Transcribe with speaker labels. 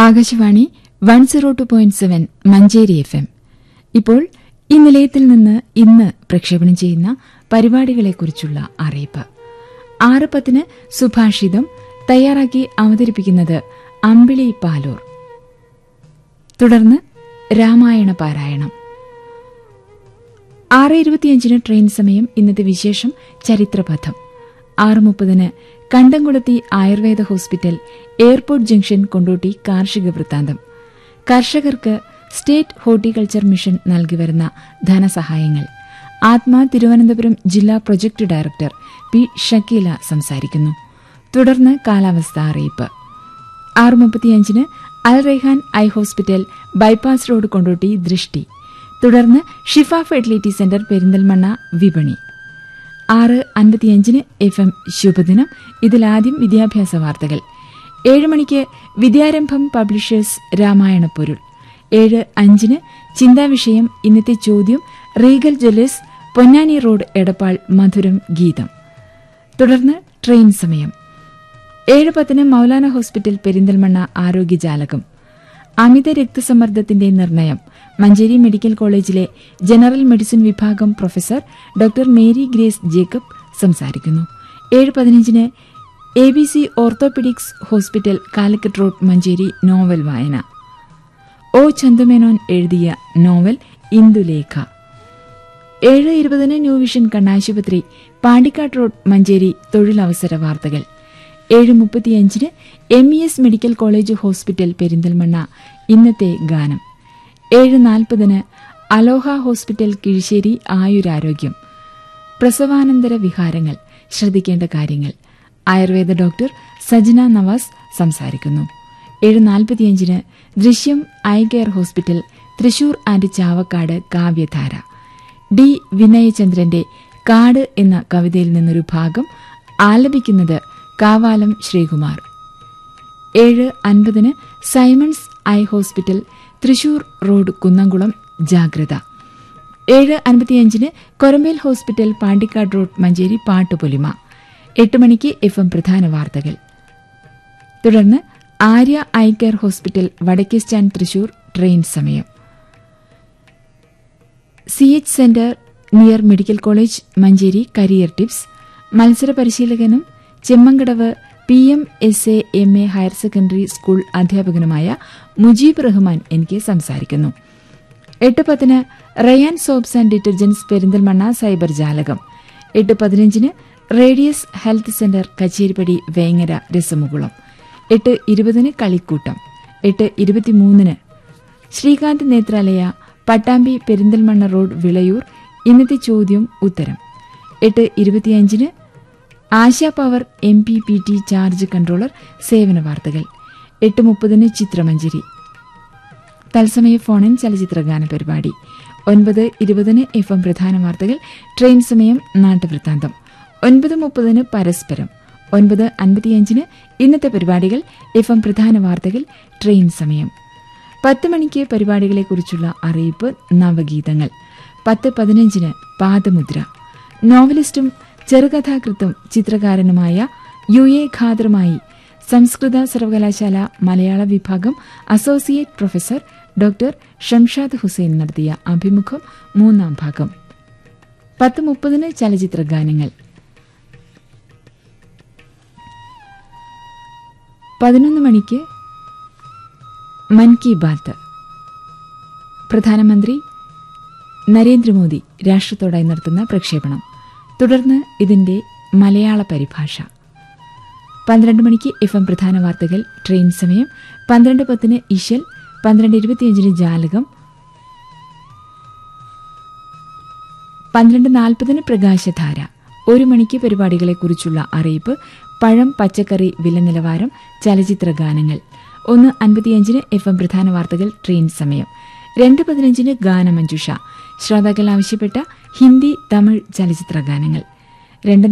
Speaker 1: Akashvani one zero two point seven Manjeri FM എം ഇപ്പോൾ ഈ നിലയത്തിൽ നിന്ന് ഇന്ന് പ്രക്ഷേപണം ചെയ്യുന്ന പരിപാടികളെക്കുറിച്ചുള്ള അറിയിപ്പ് ആറ് പത്തിന് സുഭാഷിതം തയ്യാറാക്കി അവതരിപ്പിക്കുന്നത് അമ്പിളി പാലൂർ തുടർന്ന് രാമായണ പാരായണം ആറ് ഇരുപത്തിയഞ്ചിന് ട്രെയിൻ സമയം ഇന്നത്തെ വിശേഷം ചരിത്രപഥം ആറ് മുപ്പതിന് Kandamkulathi Ayurveda hospital airport junction Kondotty കാർഷിക വൃത്താന്തം കർഷകർക്ക് സ്റ്റേറ്റ് ഹോർട്ടിക്കൾച്ചർ മിഷൻ നൽകിവരുന്ന ധനസഹായങ്ങൾ ആത്മാ തിരുവനന്തപുരം ജില്ലാ പ്രൊജക്ട് ഡയറക്ടർ പി ഷക്കീല സംസാരിക്കുന്നു തുടർന്ന് കാലാവസ്ഥ അറിയിപ്പ് ആറ് മുപ്പത്തിയഞ്ചിന് Al Rehan eye hospital bypass road Kondotty ദൃഷ്ടി തുടർന്ന് ഷിഫ ഫെർട്ടിലിറ്റി സെന്റർ പെരിന്തൽമണ്ണ വിപണി ആറ് അൻപത്തിയഞ്ചിന് എഫ് എം ശുഭദിനം ഇതിലാദ്യം വിദ്യാഭ്യാസ വാർത്തകൾ ഏഴ് മണിക്ക് വിദ്യാരംഭം പബ്ലിഷേഴ്സ് രാമായണ പൊരുൾ ഏഴ് അഞ്ചിന് ചിന്താവിഷയം ഇന്നത്തെ ചോദ്യം Regal Jewellers Ponnani road Edappal മധുരം ഗീതം തുടർന്ന് ട്രെയിൻ സമയം ഏഴ് പത്തിന് മൗലാന ഹോസ്പിറ്റൽ പെരിന്തൽമണ്ണ ആരോഗ്യജാലകം അമിത രക്തസമ്മർദ്ദത്തിന്റെ നിർണയം Manjeri medical college general medicine വിഭാഗം പ്രൊഫസർ ഡോക്ടർ മേരി ഗ്രേസ് ജേക്കബ് സംസാരിക്കുന്നു ഏഴ് പതിനഞ്ചിന് A B C orthopaedics hospital Calicut road Manjeri novel വായന ഒ ചന്തുമേനോൻ എഴുതിയ നോവൽ ഇന്ദുലേഖ ഏഴ് ഇരുപതിന് ന്യൂ വിഷൻ കണ്ണാശുപത്രി പാണ്ടിക്കാട് റോഡ് മഞ്ചേരി തൊഴിലവസര വാർത്തകൾ ഏഴ് മുപ്പത്തിയഞ്ചിന് M E S medical college hospital Perinthalmanna ഇന്നത്തെ ഗാനം ഏഴ് നാൽപ്പതിന് അലോഹ ഹോസ്പിറ്റൽ കിഴിശ്ശേരി ആയുരാരോഗ്യം പ്രസവാനന്തര വിഹാരങ്ങൾ ശ്രദ്ധിക്കേണ്ട കാര്യങ്ങൾ ആയുർവേദ ഡോക്ടർ സജന നവാസ് സംസാരിക്കുന്നു ഏഴ് നാൽപ്പത്തിയഞ്ചിന് ദൃശ്യം I care hospital Thrissur and Chavakkad കാവ്യധാര ഡി വിനയചന്ദ്രന്റെ കാട് എന്ന കവിതയിൽ നിന്നൊരു ഭാഗം ആലപിക്കുന്നത് കാവാലം ശ്രീകുമാർ ഏഴ് അൻപതിന് Simons eye hospital Thrissur road Kunnamkulam ജാഗ്രത ഏഴ് അൻപത്തിയഞ്ചിന് കൊരമ്പേൽ ഹോസ്പിറ്റൽ പാണ്ടിക്കാട് റോഡ് മഞ്ചേരി പാട്ടുപൊലിമ എട്ട് മണിക്ക് എഫ് എം പ്രധാന വാർത്തകൾ തുടർന്ന് ആര്യ ഐ കെയർ ഹോസ്പിറ്റൽ വടക്കേ സ്റ്റാൻഡ് തൃശൂർ ട്രെയിൻ സമയം C H centre near medical college Manjeri career tips മത്സര പരിശീലകനും Chemmankadavu P M S A M A higher secondary school അധ്യാപകനുമായ മുജീബ് റഹ്മാൻ എനിക്ക് സംസാരിക്കുന്നു എട്ട് പത്തിന് Ryan soaps and detergents Perinthalmanna cyber ജാലകം എട്ട് പതിനഞ്ചിന് radius health centre Kacheripadi Vengara രസമുകുളം എട്ട് ഇരുപതിന് കളിക്കൂട്ടം എട്ട് ഇരുപത്തിമൂന്നിന് ശ്രീകാന്ത് നേത്രാലയ പട്ടാമ്പി പെരിന്തൽമണ്ണ റോഡ് വിളയൂർ ഇന്നത്തെ ചോദ്യം ഉത്തരം എട്ട് ഇരുപത്തിയഞ്ചിന് Asha power M P P T charge controller സേവന വാർത്തകൾ എട്ട് മുപ്പതിന് ചിത്രമഞ്ജരി തത്സമയ ഫോണിൻ ചലച്ചിത്രഗാന പരിപാടി ഒൻപത് ഇരുപതിന് എഫ് എം പ്രധാന വാർത്തകൾ ട്രെയിൻ സമയം നാട്ടുവൃത്താന്തം ഒൻപത് മുപ്പതിന് പരസ്പരം ഒൻപത് അൻപത്തിയഞ്ചിന് ഇന്നത്തെ പരിപാടികൾ എഫ് എം പ്രധാന വാർത്തകൾ ട്രെയിൻ സമയം പത്ത് മണിക്ക് പരിപാടികളെക്കുറിച്ചുള്ള അറിയിപ്പ് നവഗീതങ്ങൾ പത്ത് പതിനഞ്ചിന് പാദമുദ്ര നോവലിസ്റ്റും ചെറുകഥാകൃത്തും ചിത്രകാരനുമായ യു എ ഖാദറുമായി സംസ്കൃത സർവകലാശാല മലയാള വിഭാഗം associate professor doctor Shamshad Hussain നടത്തിയ അഭിമുഖം മൂന്നാം ഭാഗം പത്ത് മുപ്പതിന് ചലച്ചിത്ര ഗാനങ്ങൾ പതിനൊന്ന് മണിക്ക് മൻ കി ബാത്ത് പ്രധാനമന്ത്രി നരേന്ദ്രമോദി രാഷ്ട്രത്തോടായി നടത്തുന്ന പ്രക്ഷേപണം തുടർന്ന് ഇതിന്റെ മലയാള പരിഭാഷ പന്ത്രണ്ട് മണിക്ക് എഫ് എം പ്രധാന വാർത്തകൾ ട്രെയിൻ സമയം പന്ത്രണ്ട് പത്തിന് ഇശൽ പന്ത്രണ്ട് ഇരുപത്തിയഞ്ചിന് ജാലകം പന്ത്രണ്ട് നാൽപ്പതിന് പ്രകാശധാര ഒരു മണിക്ക് പരിപാടികളെക്കുറിച്ചുള്ള അറിയിപ്പ് പഴം പച്ചക്കറി വില നിലവാരം ചലച്ചിത്ര ഗാനങ്ങൾ ഒന്ന് അൻപത്തിയഞ്ചിന് എഫ് എം പ്രധാന വാർത്തകൾ ട്രെയിൻ സമയം രണ്ട് പതിനഞ്ചിന് ഗാനമഞ്ജുഷ ശ്രോതാക്കൾ ആവശ്യപ്പെട്ട ഹിന്ദി തമിഴ് ചലച്ചിത്ര ഗാനങ്ങൾ രണ്ട്